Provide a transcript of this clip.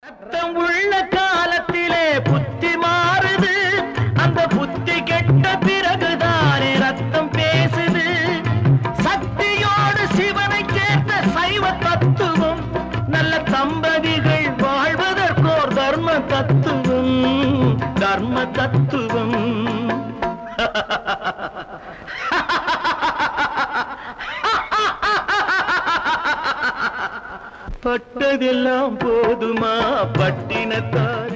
ரத்தம் உள்ள காலத்திலே புத்தி மாறுது அந்த புத்தி கெட்ட பிறகுதானே ரத்தம் பேசுது சக்தியோடு சிவனை சேர்ந்த சைவ தத்துவம் நல்ல தம்பதிகள் வாழ்வதற்கோர் தர்ம தத்துவம் தர்ம தத்துவம் பட்டதெல்லாம் போதுமா பட்டினத்தார்